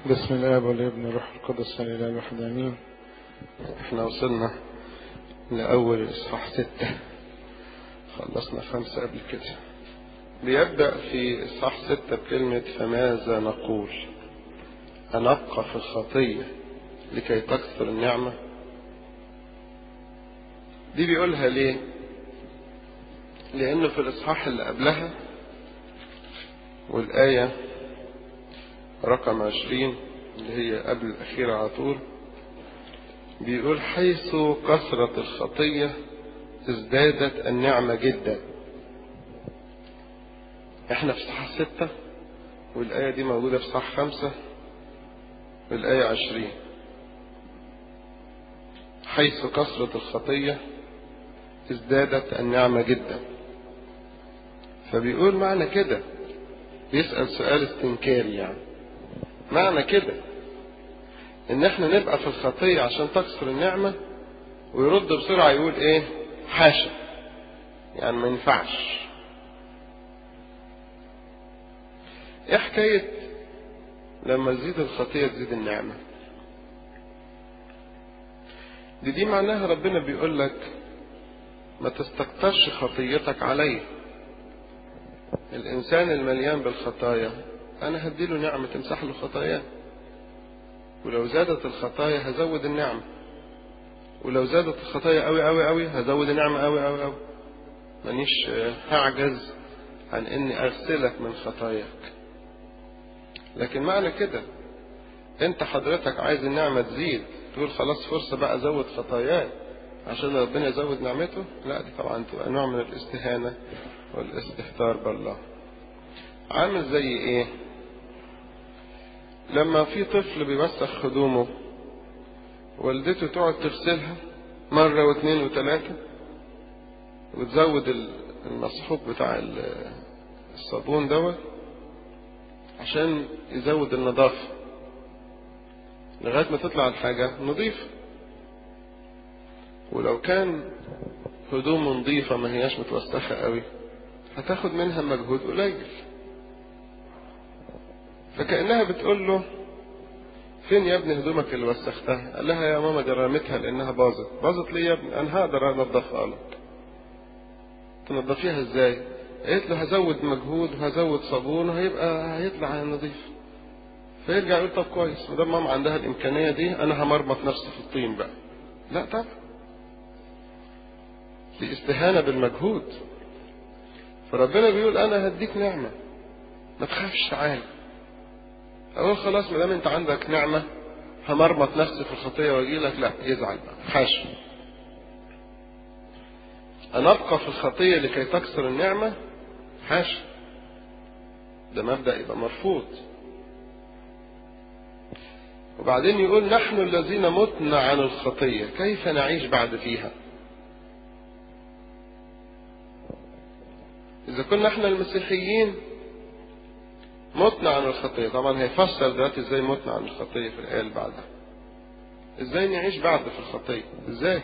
بسم الله والابن والروح القدس الاله الواحد امين احنا وصلنا لأول الإصحاح ستة خلصنا خمسة قبل كده بيبدأ في إصحاح ستة بكلمة فماذا نقول أنبقى في الخطية لكي تكثر النعمة دي بيقولها ليه لأنه في الإصحاح اللي قبلها والآية رقم عشرين اللي هي قبل الأخيرة على طول بيقول حيث كثرت الخطية ازدادت النعمة جدا احنا في صحاح ستة والآية دي موجودة في صحاح خمسة والآية عشرين حيث كثرت الخطية ازدادت النعمة جدا فبيقول معنى كده بيسأل سؤال استنكاري يعني معنى كده ان احنا نبقى في الخطية عشان تكسر النعمة ويرد بسرعة يقول ايه حاشا يعني ما ينفعش ايه حكاية لما تزيد الخطية تزيد النعمة دي دي معناها ربنا بيقول لك ما تستكترش خطيتك علي الانسان المليان بالخطايا انا هديله نعمة تمسح له خطاياه ولو زادت الخطايا هزود النعمة ولو زادت الخطايا قوي قوي قوي هزود النعمة قوي قوي قوي مانيش هعجز عن اني اغسلك من خطاياك لكن معنى كده انت حضرتك عايز النعمة تزيد تقول خلاص فرصة بقى ازود خطاياي عشان ربنا يزود نعمته لا دي طبعا تبقى نوع من الاستهانة والاستهتار بالله عامل زي ايه لما في طفل بيوسخ هدومه والدته تقعد تغسلها مرة واثنين وثلاثة وتزود المصحوب بتاع الصابون دوت عشان يزود النظافة لغاية ما تطلع الحاجة نظيفة ولو كان هدومه نظيفة ما هياش متوسخة قوي هتاخد منها مجهود قليل فكأنها بتقول له فين يا ابني هدومك اللي وسختها قال لها يا ماما دي رميتها لانها باظت باظت ليه يا ابني انا هقدر انضفها لك تنضفيها ازاي قالت له هزود مجهود وهزود صابون وهيبقى هيطلع نظيف فيرجع يقول طب كويس ما دام ماما عندها الامكانيه دي انا همرمط نفسي في الطين بقى لا طبعا دي استهانه بالمجهود فربنا بيقول انا هديك نعمه ما تخافش تعالى اقول خلاص ما دام انت عندك نعمه همرمط نفسي في الخطيه واجي لك لا يزعل بقى حاشا أن أبقى في الخطية لكي تكسر النعمة حاشا ده مبدأ يبقى مرفوض وبعدين يقول نحن الذين متنا عن الخطية كيف نعيش بعد فيها إذا كنا احنا المسيحيين متنا عن الخطية طبعا هيفسر دلوقتي ازاي متنا عن الخطية في الآية اللي بعدها ازاي نعيش بعد في الخطية ازاي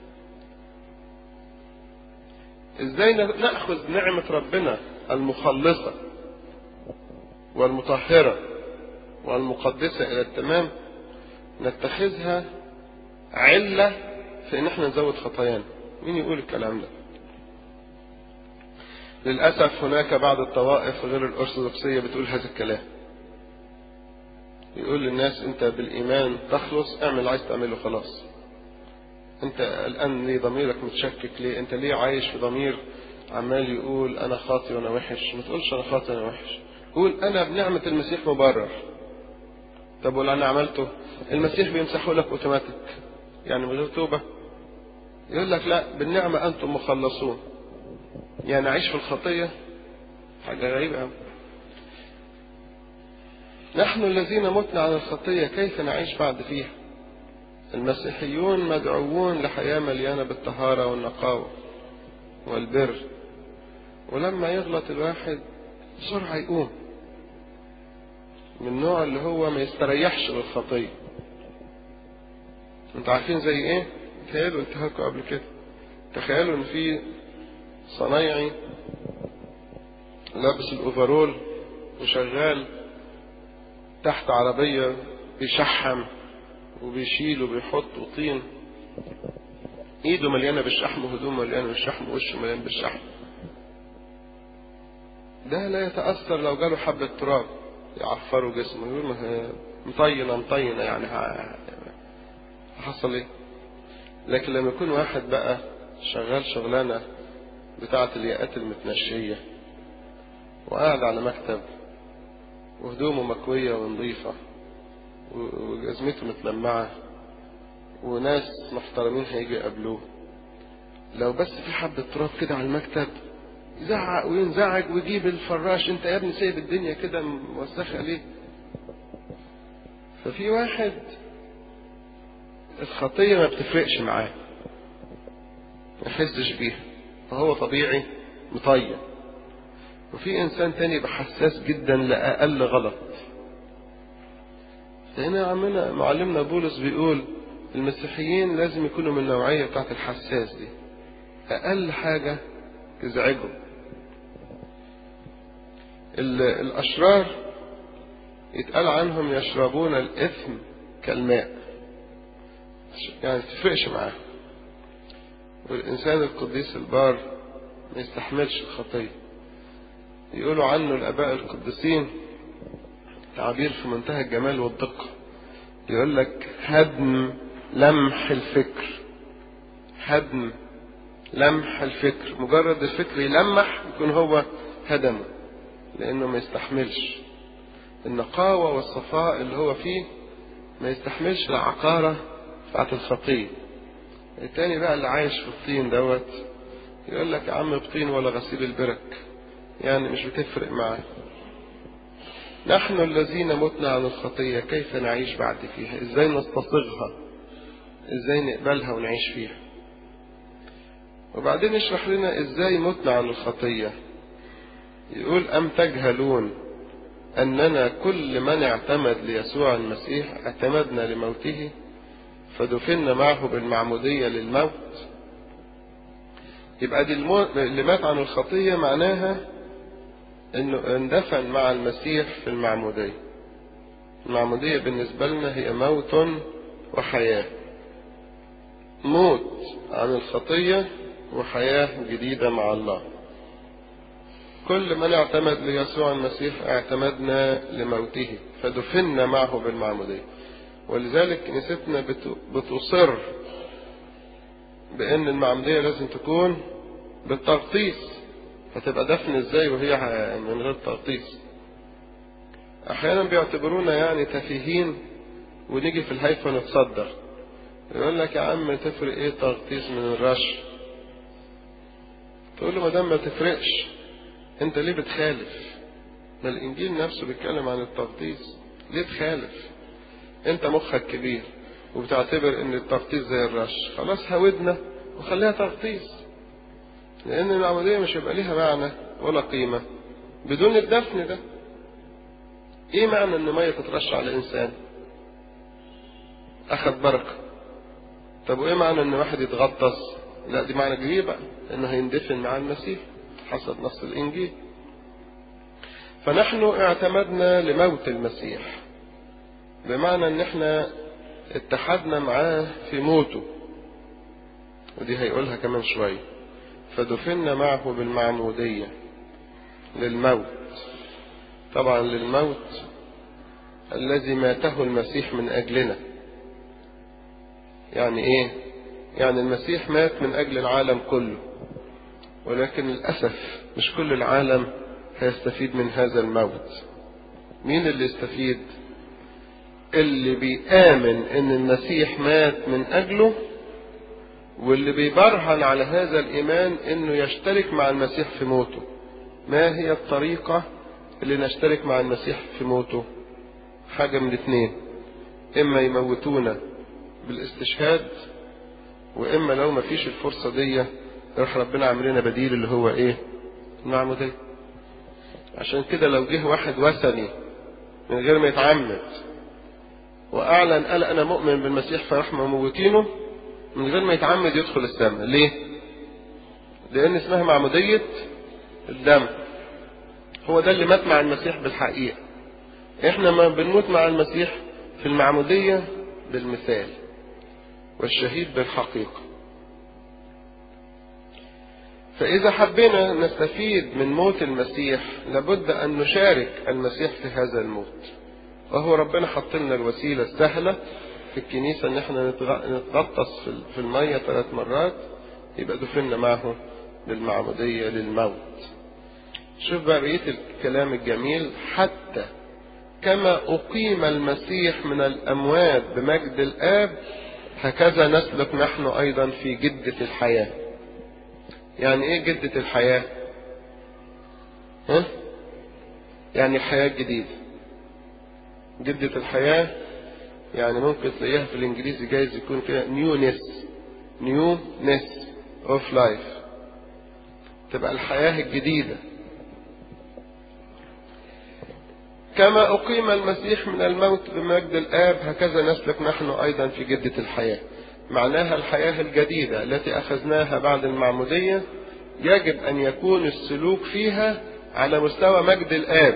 ازاي ناخذ نعمة ربنا المخلصة والمطهرة والمقدسة الى التمام نتخذها علة في ان احنا نزود خطايانا مين يقول الكلام ده للأسف هناك بعض الطوائف غير الأرثوذكسية بتقول هذا الكلام يقول للناس انت بالإيمان تخلص اعمل اللي عايز تعمله خلاص انت الآن ليه ضميرك متشكك ليه انت ليه عايش في ضمير عمال يقول انا خاطي وانا وحش ما تقولش انا خاطي وانا وحش قول انا بنعمة المسيح مبرر طب واللي انا عملته المسيح بيمسحه لك اوتوماتيك يعني من غير توبة يقول لك لا بالنعمة انتم مخلصون يعني اعيش في الخطية حاجة غريبة قوي نحن الذين متنا عن الخطية كيف نعيش بعد فيها المسيحيون مدعوون لحياة مليانة بالطهارة والنقاوة والبر ولما يغلط الواحد بسرعة يقوم من النوع اللي هو ما يستريحش للخطية انتوا عارفين زي ايه تخيلوا انتهاكوا قبل كده تخيلوا ان في صنايعي لابس الاوفرول وشغال تحت عربية بيشحم وبيشيل وبيحط وطين ايده مليانة بالشحم وهدومه مليانة بالشحم ووشه مليان بالشحم ده لا يتأثر لو جاله حبة تراب يعفروا جسمه يقول ما هي مطينة مطينة يعني حصل ايه لكن لما يكون واحد بقى شغال شغلانة بتاعة الياقات المتنشية وقاعد على مكتب وهدومه مكوية ونظيفة وجزمته متلمعة وناس محترمين هيجي يقابلوه لو بس في حبة تراب كده على المكتب يزعق وينزعج ويجيب الفراش انت يا ابني سايب الدنيا كده موسخة ليه ففي واحد الخطية ما بتفرقش معاه ما يحسش بيها فهو طبيعي مطيب وفي انسان تاني يبقى حساس جدا لاقل غلط هنا عمنا معلمنا بولس بيقول المسيحيين لازم يكونوا من النوعية بتاعت الحساس دي أقل حاجة تزعجهم الأشرار يتقال عنهم يشربون الإثم كالماء يعني تفرقش معاه والإنسان القديس البار ما يستحملش الخطية يقولوا عنه الآباء القديسين تعبير في منتهى الجمال والدقة يقول لك هدم لمح الفكر هدم لمح الفكر مجرد الفكر يلمح يكون هو هدمه لأنه ما يستحملش النقاوة والصفاء اللي هو فيه ما يستحملش العقارة بتاعت الخطية التاني بقى اللي عايش في الطين دوت يقول لك يا عم بطين ولا غسيل البرك يعني مش بتفرق معاه نحن الذين متنا عن الخطية كيف نعيش بعد فيها ازاي نستصغها ازاي نقبلها ونعيش فيها وبعدين يشرح لنا ازاي متنا عن الخطية يقول أم تجهلون أننا كل من اعتمد ليسوع المسيح اعتمدنا لموته فدفنا معه بالمعمودية للموت يبقى دي المو... اللي مات عن الخطية معناها انه اندفن مع المسيح في المعمودية المعمودية بالنسبة لنا هي موت وحياة موت عن الخطية وحياة جديدة مع الله كل من اعتمد ليسوع المسيح اعتمدنا لموته فدفنا معه بالمعمودية ولذلك كنيستنا بتصر بأن المعمودية لازم تكون بالتغطيس هتبقى دفن ازاي وهي من غير تغطيس احيانا بيعتبرونا يعني تفيهين ونيجي في الهيفا نتصدر يقول لك يا عم تفرق ايه تغطيس من الرش تقول له ما دام ما تفرقش انت ليه بتخالف ما الانجيل نفسه بيتكلم عن التغطيس ليه تخالف انت مخك كبير وبتعتبر ان التغطيس زي الرش خلاص هودنا وخليها تغطيس لان العملية مش هيبقى ليها معنى ولا قيمة بدون الدفن ده ايه معنى ان مية تترش على انسان اخذ بركة طب وايه معنى ان واحد يتغطس لا دي معنى كبير بقى انه هيندفن مع المسيح حسب نص الانجيل فنحن اعتمدنا لموت المسيح بمعنى ان احنا اتحدنا معاه في موته ودي هيقولها كمان شوية فدفنا معه بالمعمودية للموت طبعا للموت الذي ماته المسيح من أجلنا يعني ايه يعني المسيح مات من أجل العالم كله ولكن للأسف مش كل العالم هيستفيد من هذا الموت مين اللي يستفيد اللي بيآمن ان المسيح مات من اجله واللي بيبرهن على هذا الايمان انه يشترك مع المسيح في موته ما هي الطريقة اللي نشترك مع المسيح في موته حاجة من الاثنين اما يموتونا بالاستشهاد واما لو ما فيش الفرصة دي يروح ربنا عامل لنا بديل اللي هو ايه المعمودية عشان كده لو جه واحد وثني من غير ما يتعمد واعلن قال انا مؤمن بالمسيح فراح مموتينه من غير ما يتعمد يدخل السماء ليه لان اسمها معمودية الدم هو ده اللي مات مع المسيح بالحقيقة احنا ما بنموت مع المسيح في المعمودية بالمثال والشهيد بالحقيقة فإذا حبينا نستفيد من موت المسيح لابد أن نشارك المسيح في هذا الموت وهو ربنا حط لنا الوسيلة السهلة في الكنيسة إن احنا نتغطس في المية ثلاث مرات يبقى دفنا معه بالمعمودية للموت شوف بقى بقية الكلام الجميل حتى كما أقيم المسيح من الأموات بمجد الآب هكذا نسلك نحن أيضا في جدة الحياة يعني إيه جدة الحياة؟ ها؟ يعني الحياة الجديدة جدة الحياة يعني ممكن تلاقيها في الإنجليزي جايز يكون كده نيونس نيونس اوف لايف تبقى الحياة الجديدة كما أقيم المسيح من الموت بمجد الآب هكذا نسلك نحن أيضا في جدة الحياة معناها الحياة الجديدة التي أخذناها بعد المعمودية يجب أن يكون السلوك فيها على مستوى مجد الآب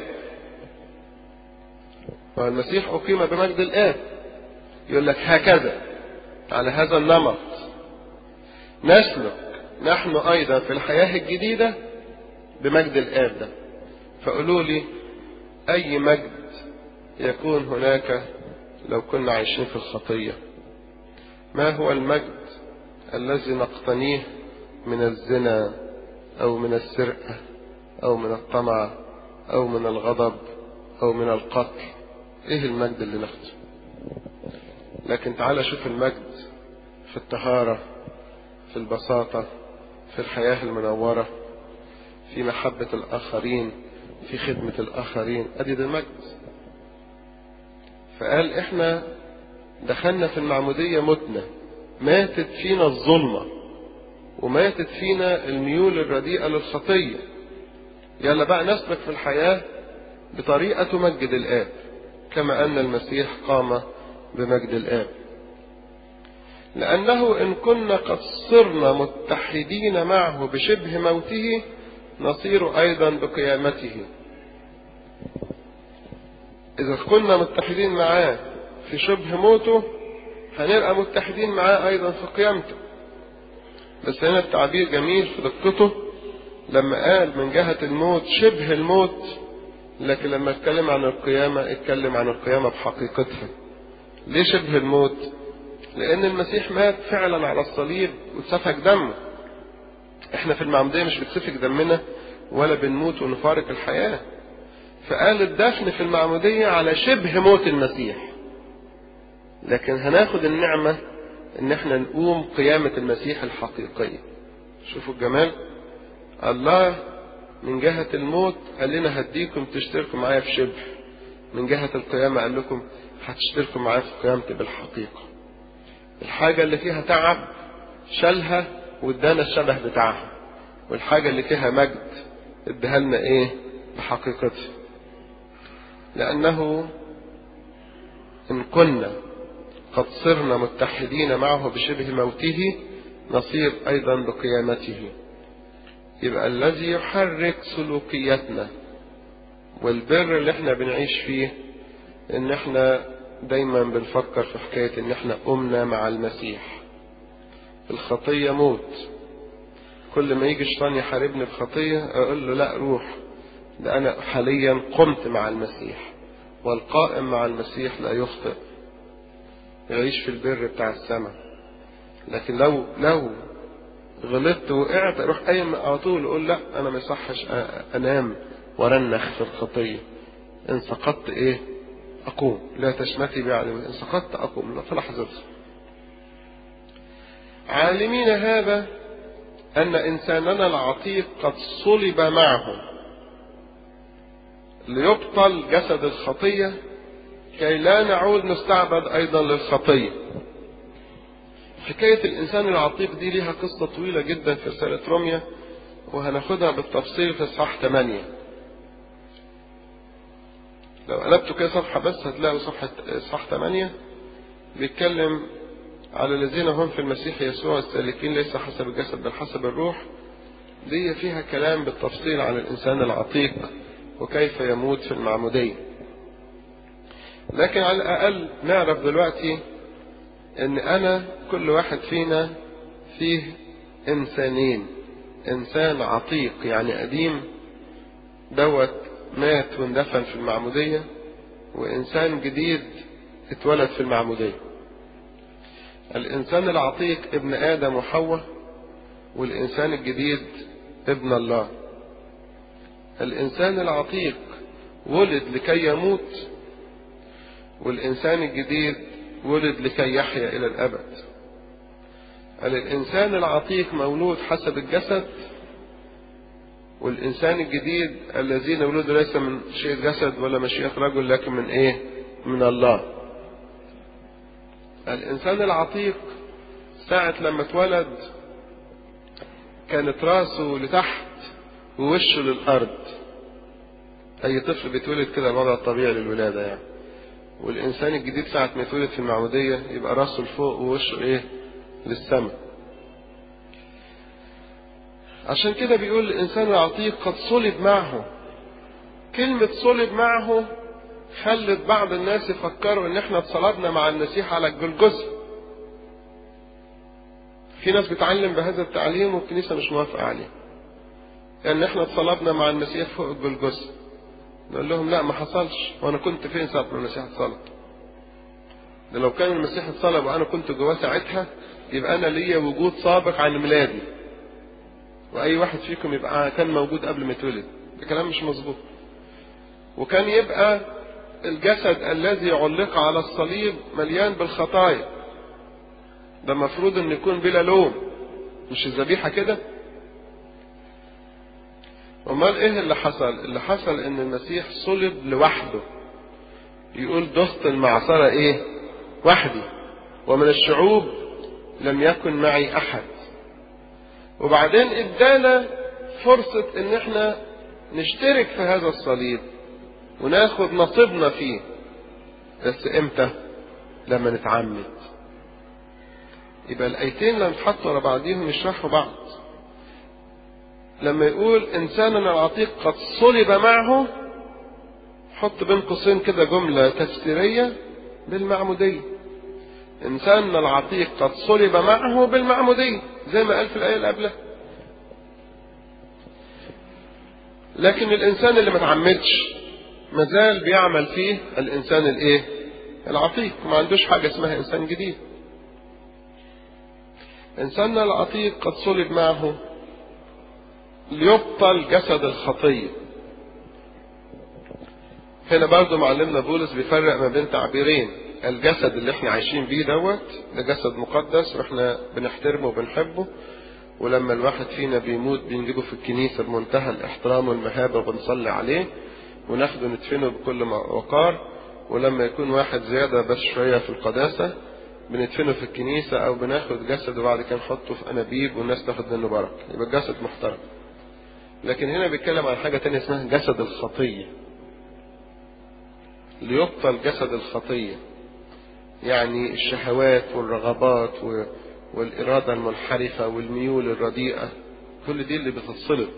والمسيح أقيم بمجد الآب يقول لك هكذا على هذا النمط نسلك نحن أيضا في الحياة الجديدة بمجد الآب ده فقولوا لي أي مجد يكون هناك لو كنا عايشين في الخطية ما هو المجد الذي نقتنيه من الزنا أو من السرقة أو من الطمع أو من الغضب أو من القتل إيه المجد اللي ناخده لكن تعال شوف المجد في الطهارة في البساطة في الحياة المنورة في محبة الآخرين في خدمة الآخرين أدي ده المجد فقال إحنا دخلنا في المعمودية متنا ماتت فينا الظلمة وماتت فينا الميول الرديئة للخطية يلا بقى نسلك في الحياة بطريقة تمجد الآب كما أن المسيح قام بمجد الآب لأنه إن كنا قد صرنا متحدين معه بشبه موته نصير أيضا بقيامته إذا كنا متحدين معاه في شبه موته هنبقى متحدين معاه أيضا في قيامته بس هنا التعبير جميل في دقته لما قال من جهة الموت شبه الموت لكن لما اتكلم عن القيامة اتكلم عن القيامة بحقيقتها ليه شبه الموت لأن المسيح مات فعلا على الصليب واتسفك دمه احنا في المعمودية مش بتسفك دمنا ولا بنموت ونفارق الحياة فقال الدفن في المعمودية على شبه موت المسيح لكن هناخد النعمة ان احنا نقوم قيامة المسيح الحقيقية شوفوا الجمال الله من جهة الموت قال لنا هديكم تشتركوا معايا في شبه من جهة القيامة قال لكم هتشتركوا معايا في قيامتي بالحقيقة الحاجة اللي فيها تعب شالها وادانا الشبه بتاعها والحاجة اللي فيها مجد اداها لنا ايه بحقيقتها لأنه إن كنا قد صرنا متحدين معه بشبه موته نصير أيضا بقيامته يبقى الذي يحرك سلوكياتنا والبر اللي احنا بنعيش فيه ان احنا دايما بنفكر في حكاية ان احنا قمنا مع المسيح الخطية موت كل ما يجي الشيطان يحاربني بخطية اقول له لا روح ده انا حاليا قمت مع المسيح والقائم مع المسيح لا يخطئ يعيش في البر بتاع السماء لكن لو لو غلطت وقعت اروح قايم على طول اقول لا انا ما يصحش انام ورنخ في الخطيه ان سقطت ايه اقوم لا تشمتي بعلم ان سقطت اقوم في لحظتها عالمين هذا ان انساننا العتيق قد صلب معه ليبطل جسد الخطيه كي لا نعود نستعبد ايضا للخطيه حكاية الإنسان العتيق دي ليها قصة طويلة جدا في رسالة روميا وهناخدها بالتفصيل في إصحاح 8 لو قلبتوا كده صفحة بس هتلاقوا صفحة إصحاح 8 بيتكلم على الذين هم في المسيح يسوع السالكين ليس حسب الجسد بل حسب الروح دي فيها كلام بالتفصيل عن الإنسان العتيق وكيف يموت في المعمودية لكن على الأقل نعرف دلوقتي إن أنا كل واحد فينا فيه إنسانين إنسان عتيق يعني قديم دوت مات واندفن في المعمودية وإنسان جديد اتولد في المعمودية الإنسان العتيق ابن آدم وحواء والإنسان الجديد ابن الله الإنسان العتيق ولد لكي يموت والإنسان الجديد ولد لكي يحيا إلى الأبد الإنسان العتيق مولود حسب الجسد والإنسان الجديد الذين ولدوا ليس من شيء جسد ولا مشيئة رجل لكن من إيه؟ من الله. الإنسان العتيق ساعة لما اتولد كانت راسه لتحت ووشه للأرض. أي طفل بيتولد كده الوضع الطبيعي للولادة يعني. والإنسان الجديد ساعة ما يتولد في المعمودية يبقى راسه لفوق ووشه إيه؟ للسماء. عشان كده بيقول الإنسان العتيق قد صلب معه كلمة صلب معه خلت بعض الناس يفكروا ان احنا اتصلبنا مع المسيح على الجلجثة في ناس بتعلم بهذا التعليم والكنيسة مش موافقة عليه ان احنا اتصلبنا مع المسيح فوق الجلجثة نقول لهم لا ما حصلش وانا كنت فين ساعة ما المسيح اتصلب ده لو كان المسيح اتصلب وانا كنت جواه ساعتها يبقى انا ليا وجود سابق عن ميلادي واي واحد فيكم يبقى كان موجود قبل ما يتولد ده كلام مش مظبوط وكان يبقى الجسد الذي علق على الصليب مليان بالخطايا ده المفروض ان يكون بلا لوم مش الذبيحة كده امال ايه اللي حصل اللي حصل ان المسيح صلب لوحده يقول دخت المعصرة ايه وحدي ومن الشعوب لم يكن معي احد وبعدين ادانا فرصة ان احنا نشترك في هذا الصليب وناخد نصيبنا فيه بس امتى لما نتعمد يبقى الايتين لما يتحطوا ورا بعضيهم يشرحوا بعض لما يقول انساننا العتيق قد صلب معه حط بين قوسين كده جملة تفسيرية بالمعمودية إنساننا العتيق قد صلب معه بالمعمودية زي ما قال في الآية اللي قبلها لكن الإنسان اللي ما تعمدش مازال بيعمل فيه الإنسان الإيه؟ العتيق ما عندوش حاجة اسمها إنسان جديد إنساننا العتيق قد صلب معه ليبطل جسد الخطية هنا برضو معلمنا بولس بيفرق ما بين تعبيرين الجسد اللي احنا عايشين بيه دوت ده جسد مقدس واحنا بنحترمه وبنحبه ولما الواحد فينا بيموت بنجيبه في الكنيسة بمنتهى الاحترام والمهابة وبنصلي عليه وناخده ندفنه بكل وقار ولما يكون واحد زيادة بس شوية في القداسة بندفنه في الكنيسة أو بناخد جسد وبعد كده نحطه في أنابيب والناس تاخد منه بركة يبقى الجسد محترم لكن هنا بيتكلم عن حاجة تانية اسمها جسد الخطية ليبطل جسد الخطية يعني الشهوات والرغبات والإرادة المنحرفة والميول الرديئة كل دي اللي بتتصلب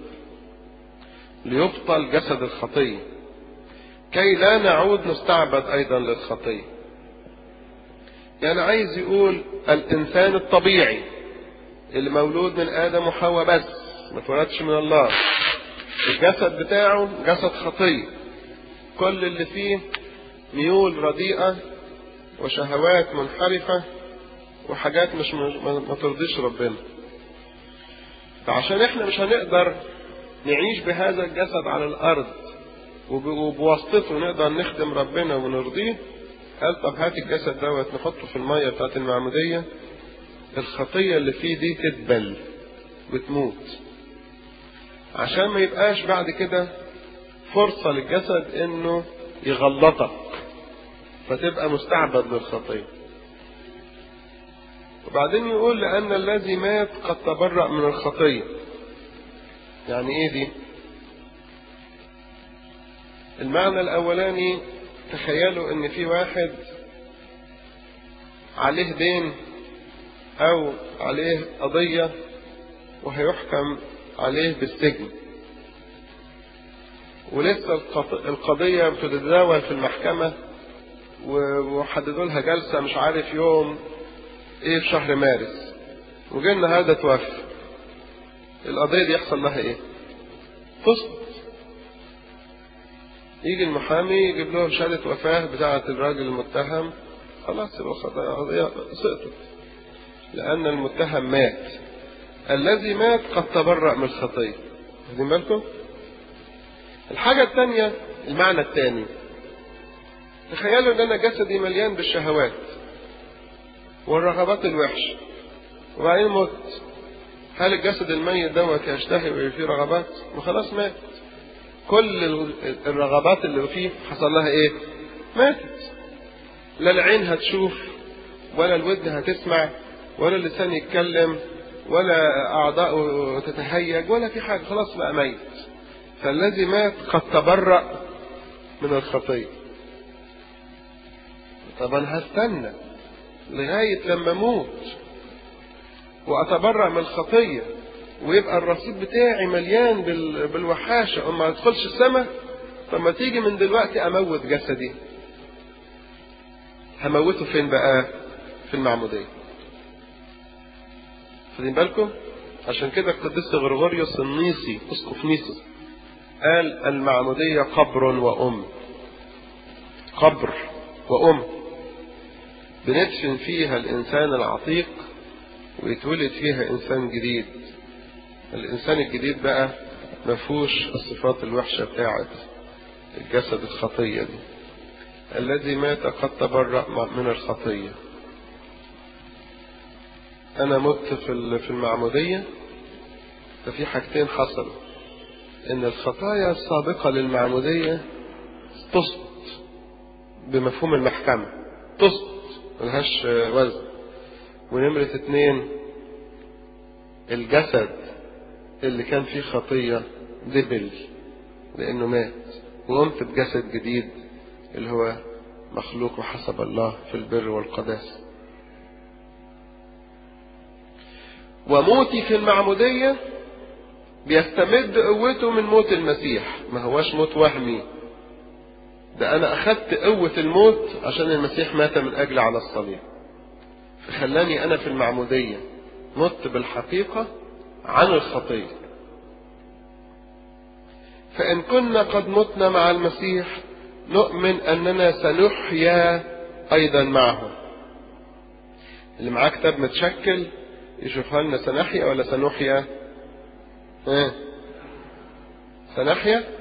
ليبطل جسد الخطية كي لا نعود نستعبد أيضا للخطية يعني عايز يقول الإنسان الطبيعي اللي مولود من آدم وحواء بس ما اتولدش من الله الجسد بتاعه جسد خطية كل اللي فيه ميول رديئة وشهوات منحرفة وحاجات مش ما ترضيش ربنا فعشان احنا مش هنقدر نعيش بهذا الجسد على الارض وبواسطته نقدر نخدم ربنا ونرضيه قال طب هات الجسد دوت نحطه في المية بتاعت المعمودية الخطية اللي فيه دي تدبل وتموت عشان ما يبقاش بعد كده فرصة للجسد انه يغلطك فتبقى مستعبد للخطية وبعدين يقول لأن الذي مات قد تبرأ من الخطية يعني ايه دي المعنى الأولاني تخيلوا ان في واحد عليه دين او عليه قضية وهيحكم عليه بالسجن ولسه القضية بتتداول في المحكمة وحددوا لها جلسة مش عارف يوم ايه في شهر مارس وجه النهارده توفى القضية دي يحصل لها ايه؟ تسقط يجي المحامي يجيب لهم شهادة وفاة بتاعة الراجل المتهم خلاص يبقى القضية سقطت لأن المتهم مات الذي مات قد تبرأ من الخطية واخدين بالكم؟ الحاجة الثانية المعنى الثاني تخيلوا ان انا جسدي مليان بالشهوات والرغبات الوحشة وبعدين مت هل الجسد الميت دوت يشتهي ويبقى فيه رغبات؟ ما خلاص مات كل الرغبات اللي فيه حصل لها ايه؟ ماتت لا العين هتشوف ولا الودن هتسمع ولا اللسان يتكلم ولا أعضاؤه تتهيج ولا في حاجة خلاص بقى ميت فالذي مات قد تبرأ من الخطية طب أنا هستنى لغاية لما أموت وأتبرأ من الخطية ويبقى الرصيد بتاعي مليان بالوحاشة وما أدخلش السماء طب ما تيجي من دلوقتي أموت جسدي هموته فين بقى في المعمودية خدين بالكم عشان كده القديس غرغوريوس النيسي اسقف نيسي قال المعمودية قبر وأم قبر وأم بندفن فيها الإنسان العتيق ويتولد فيها إنسان جديد الإنسان الجديد بقى مفهوش الصفات الوحشة بتاعت الجسد الخطية دي الذي مات قد تبرأ من الخطية أنا مت في في المعمودية ففي حاجتين حصلوا إن الخطايا السابقة للمعمودية تسقط بمفهوم المحكمة تسقط ملهاش وزن ونمرة اتنين الجسد اللي كان فيه خطية دبل لأنه مات وقمت بجسد جديد اللي هو مخلوق حسب الله في البر والقداسة وموتي في المعمودية بيستمد قوته من موت المسيح ما هواش موت وهمي ده أنا أخدت قوة الموت عشان المسيح مات من أجل على الصليب فخلاني أنا في المعمودية مت بالحقيقة عن الخطية فإن كنا قد متنا مع المسيح نؤمن أننا سنحيا أيضا معه اللي معاه كتاب متشكل يشوفها لنا سنحيا ولا سنحيا ايه سنحيا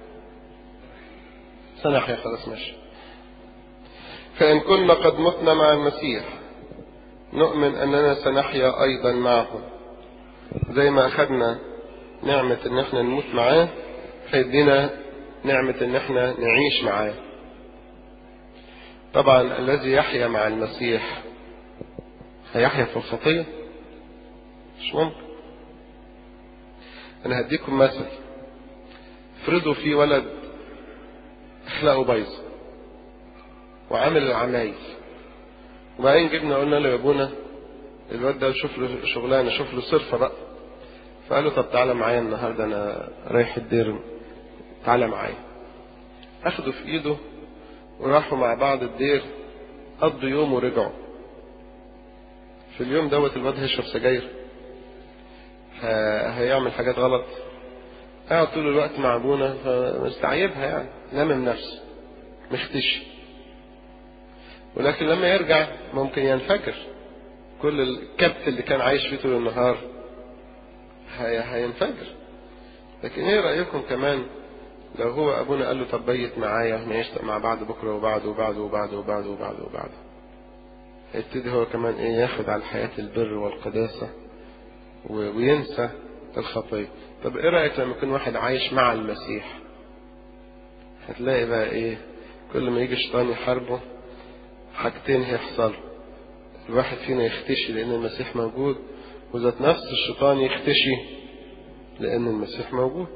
سنحيا خلاص ماشي فإن كنا قد متنا مع المسيح نؤمن أننا سنحيا أيضا معه زي ما أخذنا نعمة إن احنا نموت معاه هيدينا نعمة إن احنا نعيش معاه طبعا الذي يحيا مع المسيح هيحيا في الخطية مش ممكن أنا هديكم مثل افرضوا في ولد أخلاقه بايظة وعامل العمايل وبعدين جبنا قلنا له يا ابونا الواد ده شوف له شغلانه شوف له صرفه بقى فقال له طب تعالى معايا النهارده انا رايح الدير تعالى معايا اخده في ايده وراحوا مع بعض الدير قضوا يوم ورجعوا في اليوم دوت الواد هيشرب سجاير هيعمل حاجات غلط قاعد طول الوقت مع ابونا فمستعيبها يعني لامم نفسه مختشي ولكن لما يرجع ممكن ينفجر كل الكبت اللي كان عايش فيه طول النهار هي هينفجر لكن ايه رأيكم كمان لو هو ابونا قال له طب بيت معايا نعيش مع بعض بكره وبعده وبعده وبعده وبعده وبعده وبعده هيبتدي هو كمان ايه ياخد على الحياة البر والقداسة وينسى الخطية طب ايه رأيك لما يكون واحد عايش مع المسيح هتلاقي بقى ايه كل ما يجي الشيطان يحاربه حاجتين هيحصلوا الواحد فينا يختشي لأن المسيح موجود وذات نفس الشيطان يختشي لأن المسيح موجود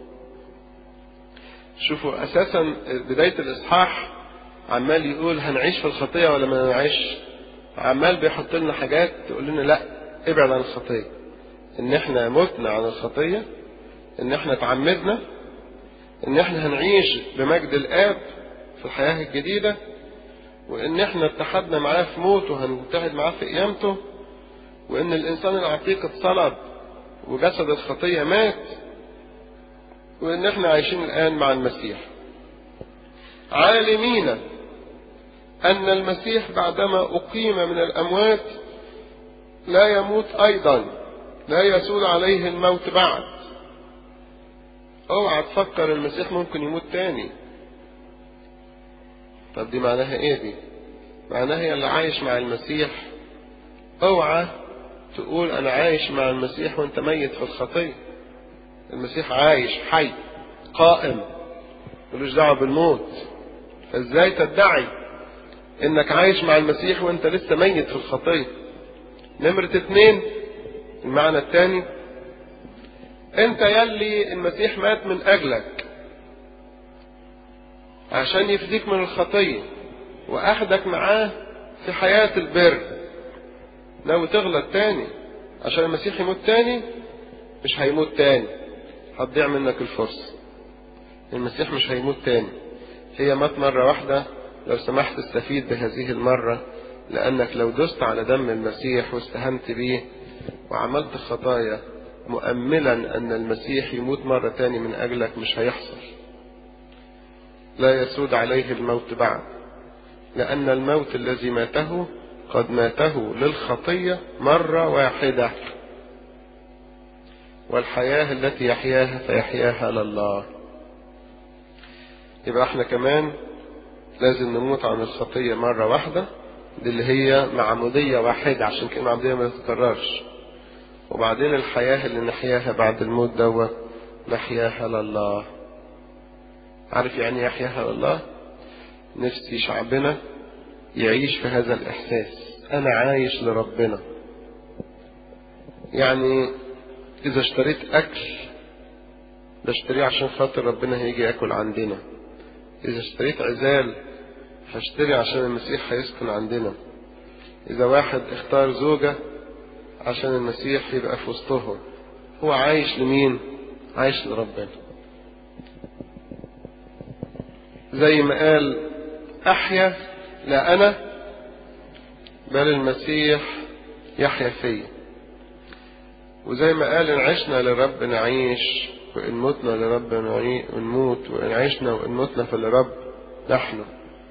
شوفوا أساسا بداية الإصحاح عمال يقول هنعيش في الخطية ولا ما نعيش عمال بيحط لنا حاجات تقول لنا لا ابعد عن الخطية ان احنا متنا عن الخطية ان احنا تعمدنا ان احنا هنعيش بمجد الآب في الحياة الجديدة وإن إحنا اتحدنا معاه في موته وهنتحد معاه في قيامته وإن الإنسان العتيق اتصلب وجسد الخطية مات وإن إحنا عايشين الآن مع المسيح عالمين أن المسيح بعدما أقيم من الأموات لا يموت أيضا لا يسود عليه الموت بعد اوعى تفكر المسيح ممكن يموت تاني طب دي معناها ايه دي معناها اللي عايش مع المسيح اوعى تقول انا عايش مع المسيح وانت ميت في الخطيه المسيح عايش حي قائم ملوش دعوه بالموت فازاي تدعي انك عايش مع المسيح وانت لسه ميت في الخطيه نمرة اتنين المعنى الثاني انت يلي المسيح مات من اجلك عشان يفديك من الخطية واخدك معاه في حياة البر لو تغلط تاني عشان المسيح يموت تاني مش هيموت تاني هتضيع منك الفرصة المسيح مش هيموت تاني هي مات مرة واحدة لو سمحت استفيد بهذه المرة لأنك لو دست على دم المسيح واستهنت بيه وعملت خطايا مؤملا أن المسيح يموت مرة تاني من أجلك مش هيحصل لا يسود عليه الموت بعد لأن الموت الذي ماته قد ماته للخطية مرة واحدة والحياة التي يحياها فيحياها لله يبقى احنا كمان لازم نموت عن الخطية مرة واحدة دي اللي هي معمودية واحدة عشان كده المعمودية ما تتكررش وبعدين الحياة اللي نحياها بعد الموت دوت نحياها لله عارف يعني يحياها لله نفسي شعبنا يعيش في هذا الإحساس أنا عايش لربنا يعني إذا اشتريت أكل بشتريه عشان خاطر ربنا هيجي ياكل عندنا إذا اشتريت عزال هشتري عشان المسيح هيسكن عندنا إذا واحد اختار زوجة عشان المسيح يبقى في وسطهم هو عايش لمين؟ عايش لربنا زي ما قال أحيا لا أنا بل المسيح يحيا فيا وزي ما قال إن عشنا لرب نعيش وإن متنا لرب نموت وإن عشنا وإن متنا فلرب نحن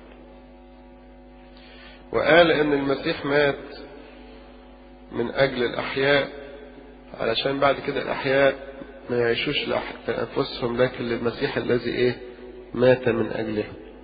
وقال ان المسيح مات من اجل الاحياء علشان بعد كده الاحياء ما يعيشوش لانفسهم لكن للمسيح الذي ايه مات من اجله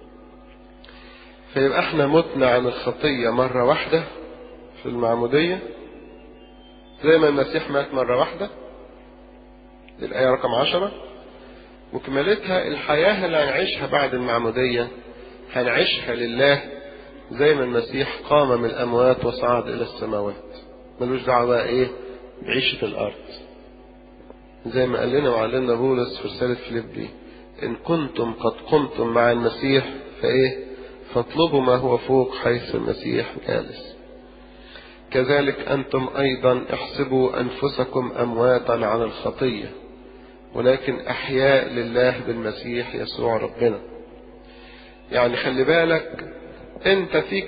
فيبقى احنا متنا عن الخطية مرة واحدة في المعمودية زي ما المسيح مات مرة واحدة دي الآية رقم عشرة وكمالتها الحياة اللي هنعيشها بعد المعمودية هنعيشها لله زي ما المسيح قام من الأموات وصعد إلى السماوات ملوش دعوة بقى إيه بعيشة الأرض زي ما قال لنا وعلمنا بولس في رسالة فيليبي إن كنتم قد قمتم مع المسيح فإيه فاطلبوا ما هو فوق حيث المسيح جالس كذلك أنتم أيضا احسبوا أنفسكم أمواتا عن الخطية ولكن أحياء لله بالمسيح يسوع ربنا يعني خلي بالك انت فيك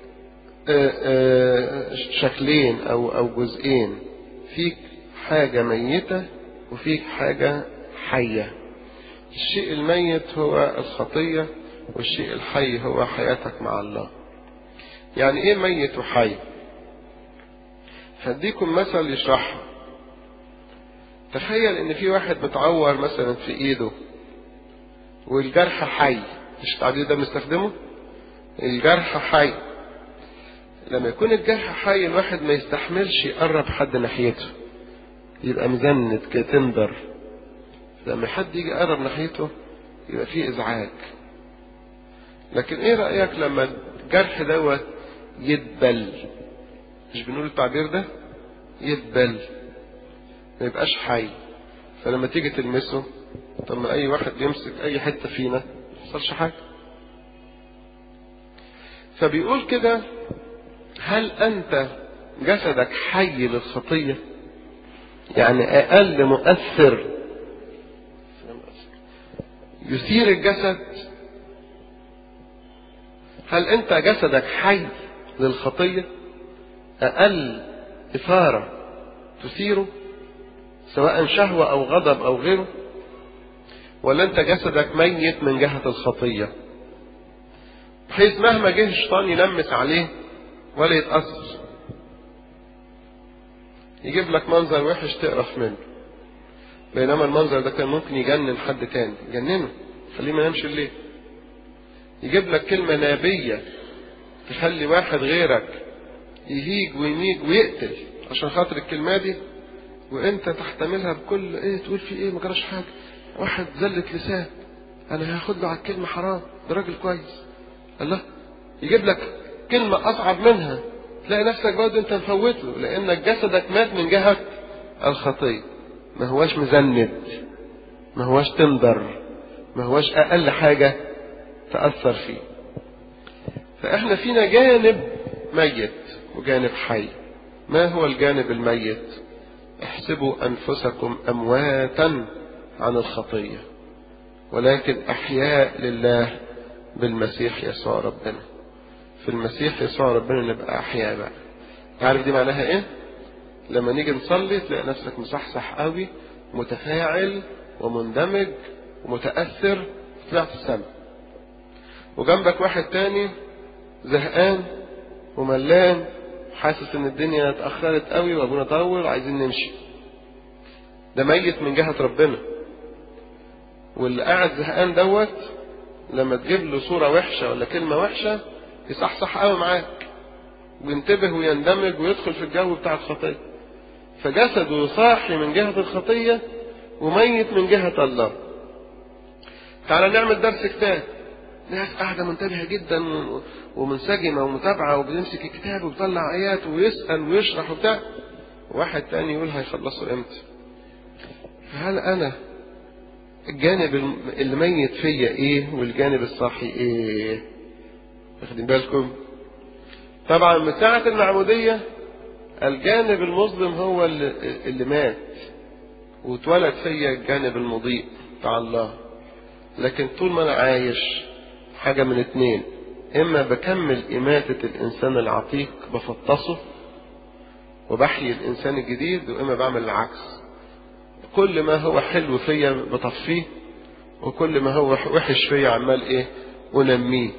شكلين او او جزئين فيك حاجة ميتة وفيك حاجة حية الشيء الميت هو الخطية والشيء الحي هو حياتك مع الله يعني ايه ميت وحي هديكم مثل يشرحها تخيل ان في واحد متعور مثلا في ايده والجرح حي مش التعبير ده بنستخدمه الجرح حي لما يكون الجرح حي الواحد ما يستحملش يقرب حد ناحيته يبقى مزند كده تندر لما حد يجي يقرب ناحيته يبقى فيه ازعاج لكن ايه رأيك لما الجرح دوت يدبل مش بنقول التعبير ده يدبل ما يبقاش حي فلما تيجي تلمسه طب ما اي واحد يمسك اي حته فينا ما يحصلش حاجه فبيقول كده هل انت جسدك حي للخطيه يعني اقل مؤثر يثير الجسد هل انت جسدك حي للخطية اقل اثارة تثيره سواء شهوة او غضب او غيره ولا انت جسدك ميت من جهة الخطية بحيث مهما جه الشيطان يلمس عليه ولا يتأثر يجيب لك منظر وحش تقرف منه بينما المنظر ده كان ممكن يجنن حد تاني يجننه خليه ما ينامش الليل يجيب لك كلمة نابية تخلي واحد غيرك يهيج ويميج ويقتل عشان خاطر الكلمة دي وانت تحتملها بكل ايه تقول في ايه ما جراش حاجة واحد زلة لسان انا هاخد له على الكلمة حرام ده راجل كويس الله يجيب لك كلمة اصعب منها تلاقي نفسك برضه انت مفوته لانك جسدك مات من جهة الخطية ما هواش مزند ما هواش تندر ما هواش اقل حاجة تأثر فيه فاحنا فينا جانب ميت وجانب حي ما هو الجانب الميت احسبوا انفسكم امواتا عن الخطية ولكن احياء لله بالمسيح يسوع ربنا في المسيح يسوع ربنا نبقى احياء بقى عارف دي معناها ايه لما نيجي نصلي تلاقي نفسك مصحصح قوي متفاعل ومندمج ومتأثر طلعت السماء وجنبك واحد تاني زهقان وملان حاسس ان الدنيا اتأخرت قوي وابونا طول عايزين نمشي ده ميت من جهة ربنا واللي قاعد زهقان دوت لما تجيب له صورة وحشة ولا كلمة وحشة يصحصح قوي معاك وينتبه ويندمج ويدخل في الجو بتاع الخطية فجسده صاحي من جهة الخطية وميت من جهة الله تعالى نعمل درس كتاب ناس قاعدة منتبهة جدا ومنسجمة ومتابعة وبيمسك الكتاب وبيطلع آيات ويسأل ويشرح وبتاع واحد تاني يقول هيخلصوا امتى فهل أنا الجانب اللي ميت فيا ايه والجانب الصاحي ايه واخدين بالكم طبعا من ساعة المعمودية الجانب المظلم هو اللي, اللي مات واتولد فيا الجانب المضيء بتاع الله لكن طول ما انا عايش حاجة من اتنين اما بكمل اماتة الانسان العتيق بفطسه وبحيي الانسان الجديد واما بعمل العكس كل ما هو حلو فيا بطفيه وكل ما هو وحش فيا عمال ايه انميه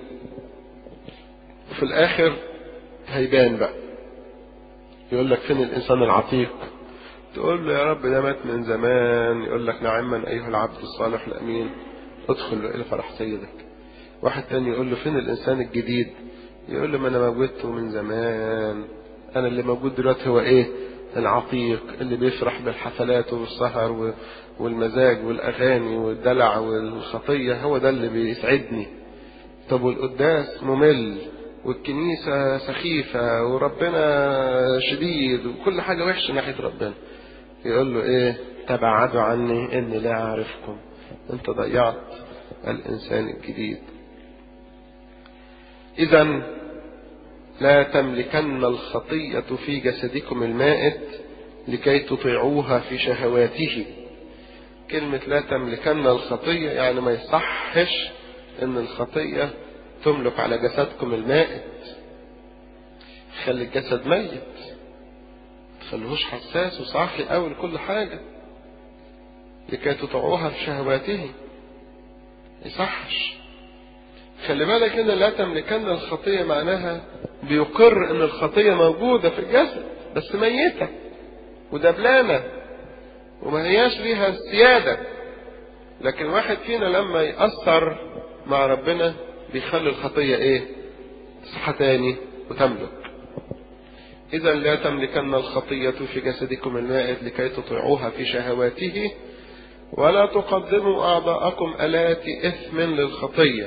وفي الاخر هيبان بقى يقول لك فين الانسان العتيق تقول له يا رب ده مات من زمان يقول لك نعما ايها العبد الصالح الامين ادخل الى فرح سيدك واحد تاني يقول له فين الانسان الجديد يقول له ما انا موجودته من زمان انا اللي موجود دلوقتي هو ايه العتيق اللي بيفرح بالحفلات والسهر والمزاج والاغاني والدلع والخطيه هو ده اللي بيسعدني طب والقداس ممل والكنيسة سخيفة وربنا شديد وكل حاجة وحشة ناحية ربنا يقول له ايه تبعدوا عني اني لا اعرفكم انت ضيعت الانسان الجديد اذا لا تملكن الخطية في جسدكم المائت لكي تطيعوها في شهواته كلمة لا تملكن الخطية يعني ما يصحش ان الخطية تملك على جسدكم المائت خلي الجسد ميت تخليهوش حساس وصاحي قوي لكل حاجة لكي تطيعوها في شهواته يصحش خلي بالك ان لا تملكن الخطية معناها بيقر ان الخطية موجودة في الجسد بس ميتة ودبلانة وما هياش ليها سيادة لكن واحد فينا لما يأثر مع ربنا بيخلي الخطية ايه تصحى تاني وتملك اذا لا تملكن الخطية في جسدكم المائت لكي تطيعوها في شهواته ولا تقدموا اعضاءكم الات اثم للخطية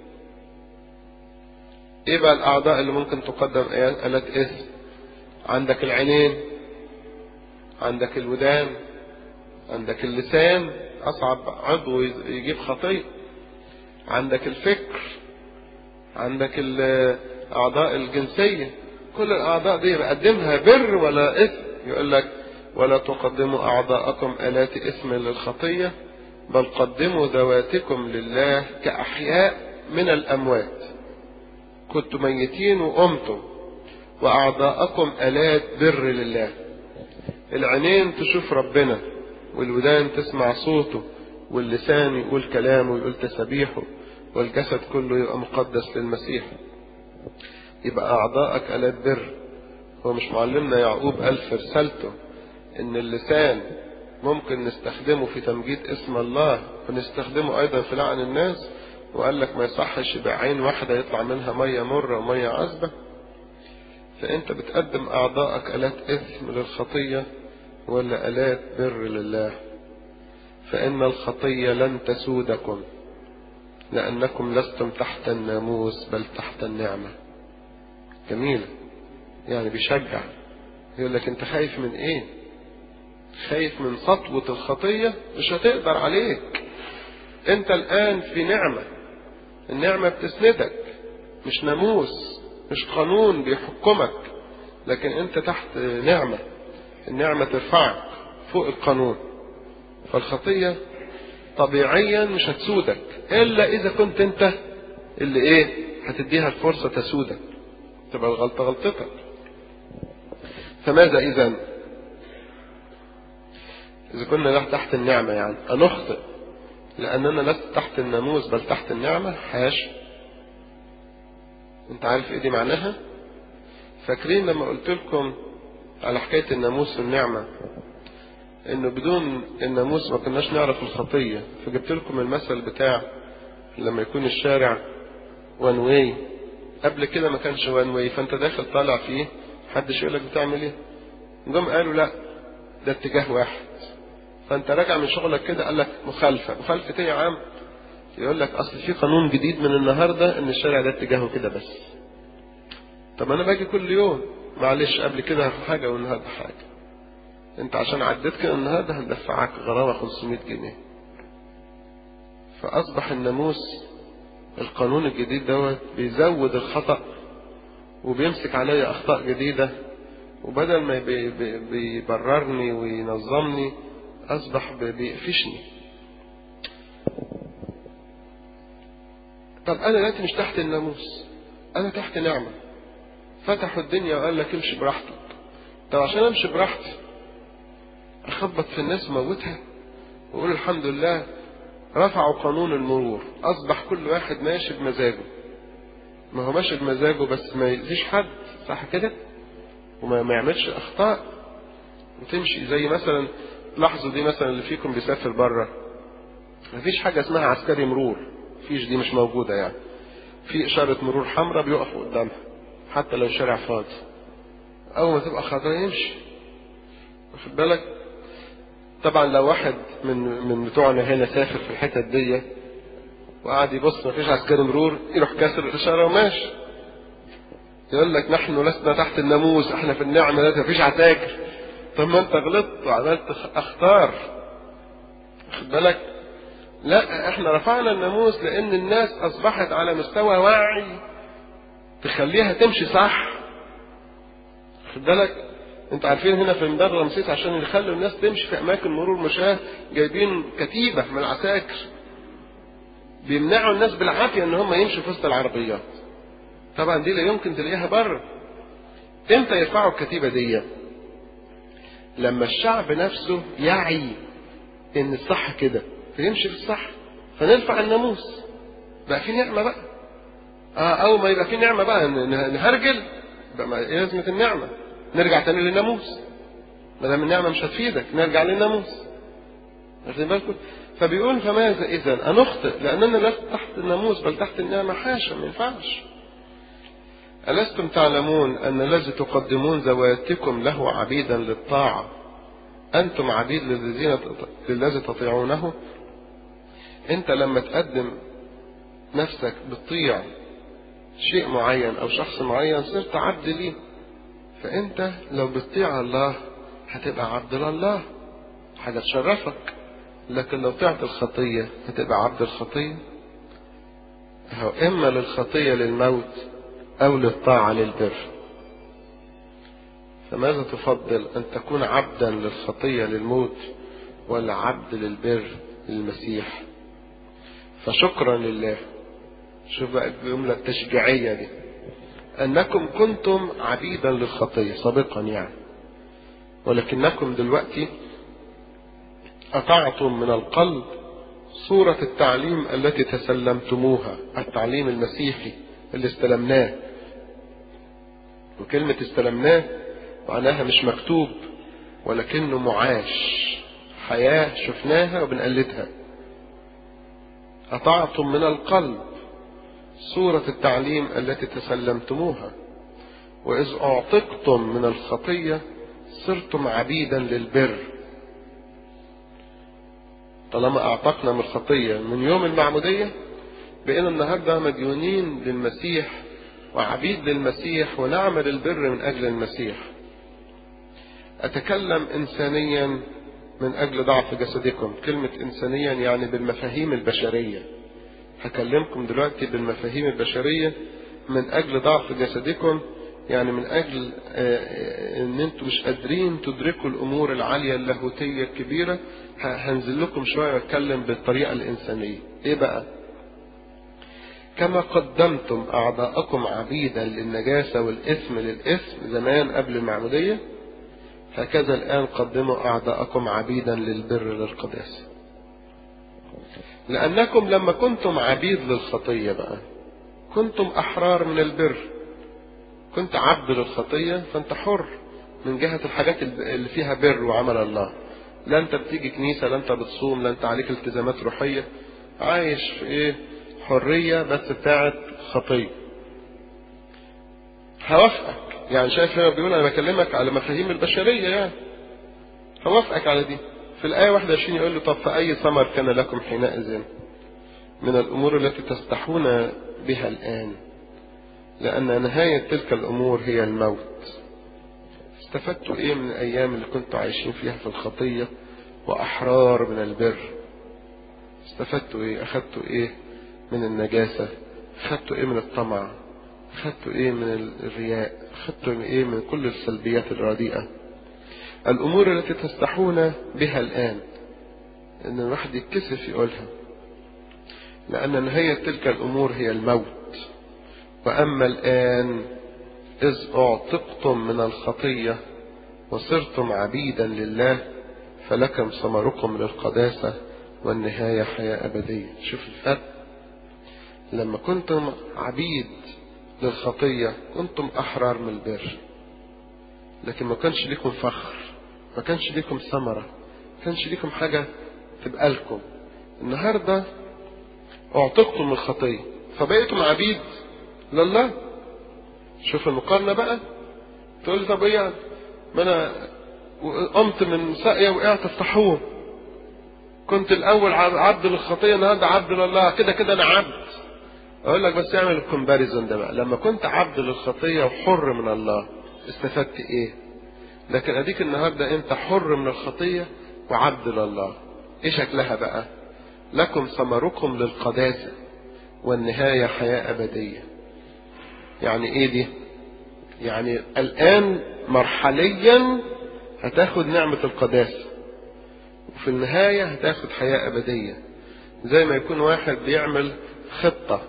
ايه بقى الاعضاء اللي ممكن تقدم الات اثم عندك العينين عندك الودان عندك اللسان اصعب عضو يجيب خطيه عندك الفكر عندك الأعضاء الجنسية كل الأعضاء دي بقدمها بر ولا إثم يقول لك ولا تقدموا أعضاءكم آلات إثم للخطية بل قدموا ذواتكم لله كأحياء من الأموات كنتم ميتين وقمتم وأعضاءكم آلات بر لله العينين تشوف ربنا والودان تسمع صوته واللسان يقول كلامه ويقول تسبيحه والجسد كله يبقى مقدس للمسيح يبقى أعضاءك آلات بر هو مش معلمنا يعقوب قال في رسالته إن اللسان ممكن نستخدمه في تمجيد اسم الله ونستخدمه أيضا في لعن الناس وقال لك ما يصحش يبقى عين واحدة يطلع منها مية مرة ومية عذبة فأنت بتقدم أعضاءك آلات إثم للخطية ولا آلات بر لله فإن الخطية لن تسودكم لأنكم لستم تحت الناموس بل تحت النعمة جميلة يعني بيشجع يقول لك أنت خايف من إيه خايف من سطوة الخطية مش هتقدر عليك أنت الآن في نعمة النعمة بتسندك مش ناموس مش قانون بيحكمك لكن أنت تحت نعمة النعمة ترفعك فوق القانون فالخطية طبيعيا مش هتسودك إلا إذا كنت أنت اللي إيه هتديها الفرصة تسودك تبقى الغلطة غلطتك فماذا إذا إذا كنا تحت النعمة يعني أنخطئ لأننا لست تحت الناموس بل تحت النعمة حاش أنت عارف إيه دي معناها؟ فاكرين لما قلت لكم على حكاية الناموس والنعمة إنه بدون الناموس ما كناش نعرف الخطية فجبت لكم المثل بتاع لما يكون الشارع وان واي قبل كده ما كانش وان واي فأنت داخل طالع فيه محدش يقول لك بتعمل إيه؟ جم قالوا لا ده اتجاه واحد فانت راجع من شغلك كده قال لك مخالفه مخالفه ايه يا عم يقول لك اصل في قانون جديد من النهارده ان الشارع ده اتجاهه كده بس طب انا باجي كل يوم معلش قبل كده حاجه والنهارده حاجه انت عشان عديت كده النهارده هندفعك غرامه 500 جنيه فاصبح الناموس القانون الجديد دوت بيزود الخطا وبيمسك عليا اخطاء جديده وبدل ما بي بي بيبررني وينظمني أصبح بيقفشني طب أنا دلوقتي مش تحت الناموس أنا تحت نعمة فتحوا الدنيا وقال لك امشي براحتك طب عشان امشي براحتي اخبط في الناس وموتها واقول الحمد لله رفعوا قانون المرور اصبح كل واحد ماشي بمزاجه ما هو ماشي بمزاجه بس ما يأذيش حد صح كده وما ما يعملش اخطاء وتمشي زي مثلا لاحظوا دي مثلا اللي فيكم بيسافر بره مفيش حاجة اسمها عسكري مرور فيش دي مش موجودة يعني في إشارة مرور حمراء بيقفوا قدامها حتى لو الشارع فاضي أول ما تبقى خضراء يمشي واخد بالك طبعا لو واحد من من بتوعنا هنا سافر في الحتت دي وقعد يبص مفيش عسكري مرور يروح كاسر الإشارة وماشي يقول لك نحن لسنا تحت الناموس احنا في النعمة لا مفيش عساكر طب ما انت غلطت وعملت اخطار واخد بالك لا احنا رفعنا الناموس لان الناس اصبحت على مستوى وعي تخليها تمشي صح واخد بالك انت عارفين هنا في مدار رمسيس عشان يخلوا الناس تمشي في اماكن مرور مشاة جايبين كتيبة من العساكر بيمنعوا الناس بالعافية ان هم يمشوا في وسط العربيات طبعا دي لا يمكن تلاقيها بره امتى يرفعوا الكتيبة دي لما الشعب نفسه يعي ان الصح كده فيمشي في الصح فنرفع الناموس بقى في نعمة بقى اه اول ما يبقى في نعمة بقى نهرجل بقى ما ايه لازمة النعمة نرجع تاني للناموس ما دام النعمة مش هتفيدك نرجع للناموس واخدين بالكم فبيقول فماذا اذا انخطئ لاننا لست تحت الناموس بل تحت النعمة حاشا ما ينفعش ألستم تعلمون أن الذي تقدمون ذواتكم له عبيدا للطاعة أنتم عبيد للذين للذي تطيعونه أنت لما تقدم نفسك بتطيع شيء معين أو شخص معين صرت عبد ليه فأنت لو بتطيع الله هتبقى عبد لله حاجة تشرفك لكن لو طيعت الخطية هتبقى عبد الخطية هو إما للخطية للموت أو للطاعة للبر فماذا تفضل أن تكون عبدا للخطية للموت ولا عبد للبر للمسيح فشكرا لله شوف بقى الجملة التشجيعية دي أنكم كنتم عبيدا للخطية سابقا يعني ولكنكم دلوقتي أطعتم من القلب صورة التعليم التي تسلمتموها التعليم المسيحي اللي استلمناه وكلمة استلمناه معناها مش مكتوب ولكنه معاش حياة شفناها وبنقلدها أطعتم من القلب صورة التعليم التي تسلمتموها وإذ أعتقتم من الخطية صرتم عبيدا للبر طالما أعتقنا من الخطية من يوم المعمودية بقينا النهاردة مديونين للمسيح وعبيد للمسيح ونعمل البر من أجل المسيح أتكلم إنسانيا من أجل ضعف جسدكم كلمة إنسانيا يعني بالمفاهيم البشرية هكلمكم دلوقتي بالمفاهيم البشرية من أجل ضعف جسدكم يعني من أجل إن أنتم مش قادرين تدركوا الأمور العالية اللاهوتية الكبيرة هنزل لكم شوية وأتكلم بالطريقة الإنسانية إيه بقى؟ كما قدمتم أعضاءكم عبيدا للنجاسة والإثم للإثم زمان قبل المعمودية هكذا الآن قدموا أعضاءكم عبيدا للبر للقداسة لأنكم لما كنتم عبيد للخطية بقى كنتم أحرار من البر كنت عبد للخطية فأنت حر من جهة الحاجات اللي فيها بر وعمل الله لا أنت بتيجي كنيسة لا أنت بتصوم لا أنت عليك التزامات روحية عايش في إيه حرية بس بتاعت خطية هوافقك يعني شايف هنا بيقول أنا بكلمك على مفاهيم البشرية يعني هوافقك على دي في الآية 21 يقول له طب فأي ثمر كان لكم حينئذ من الأمور التي تستحون بها الآن لأن نهاية تلك الأمور هي الموت استفدتوا إيه من الأيام اللي كنتوا عايشين فيها في الخطية وأحرار من البر استفدتوا إيه أخدتوا إيه من النجاسة أخدتوا إيه من الطمع أخدتوا إيه من الرياء أخدتوا إيه من كل السلبيات الرديئة الأمور التي تستحون بها الآن إن الواحد يتكسف يقولها لأن نهاية تلك الأمور هي الموت وأما الآن إذ أعتقتم من الخطية وصرتم عبيدا لله فلكم ثمركم للقداسة والنهاية حياة أبدية شوف الفرق لما كنتم عبيد للخطية كنتم أحرار من البر لكن ما كانش ليكم فخر ما كانش ليكم ثمرة ما كانش ليكم حاجة تبقى لكم النهاردة اعتقتم من الخطية فبقيتم عبيد لله شوف المقارنة بقى تقول لي طب ايه يعني ما انا قمت من ساقية وقعت في طاحون كنت الاول عبد للخطية النهارده عبد لله كده كده انا عبد اقول لك بس اعمل الكومباريزون ده بقى لما كنت عبد للخطية وحر من الله استفدت ايه لكن اديك النهارده انت حر من الخطية وعبد لله ايه شكلها بقى لكم ثمركم للقداسة والنهاية حياة أبدية يعني ايه دي يعني الآن مرحليا هتاخد نعمة القداسة وفي النهاية هتاخد حياة أبدية زي ما يكون واحد بيعمل خطة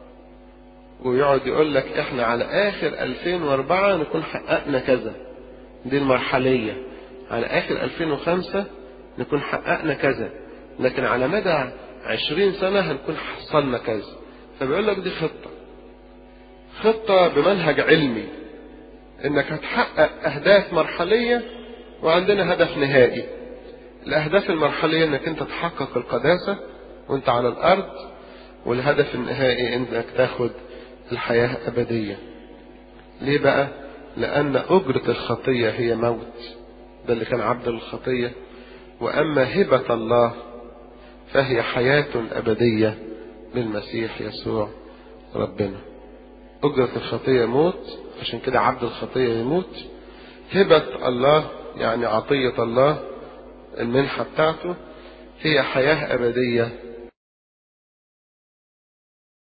ويقعد يقول لك احنا على آخر 2004 نكون حققنا كذا دي المرحلية على آخر 2005 نكون حققنا كذا لكن على مدى 20 سنة هنكون حصلنا كذا فبيقول لك دي خطة خطة بمنهج علمي انك هتحقق اهداف مرحلية وعندنا هدف نهائي الاهداف المرحلية انك انت تحقق القداسة وانت على الارض والهدف النهائي انك تاخد الحياة ابدية ليه بقى لان اجرة الخطية هي موت ده اللي كان عبد الخطية واما هبة الله فهي حياة ابدية بالمسيح يسوع ربنا أجرة الخطية موت عشان كده عبد الخطية يموت هبة الله يعني عطية الله المنحة بتاعته هي حياة أبدية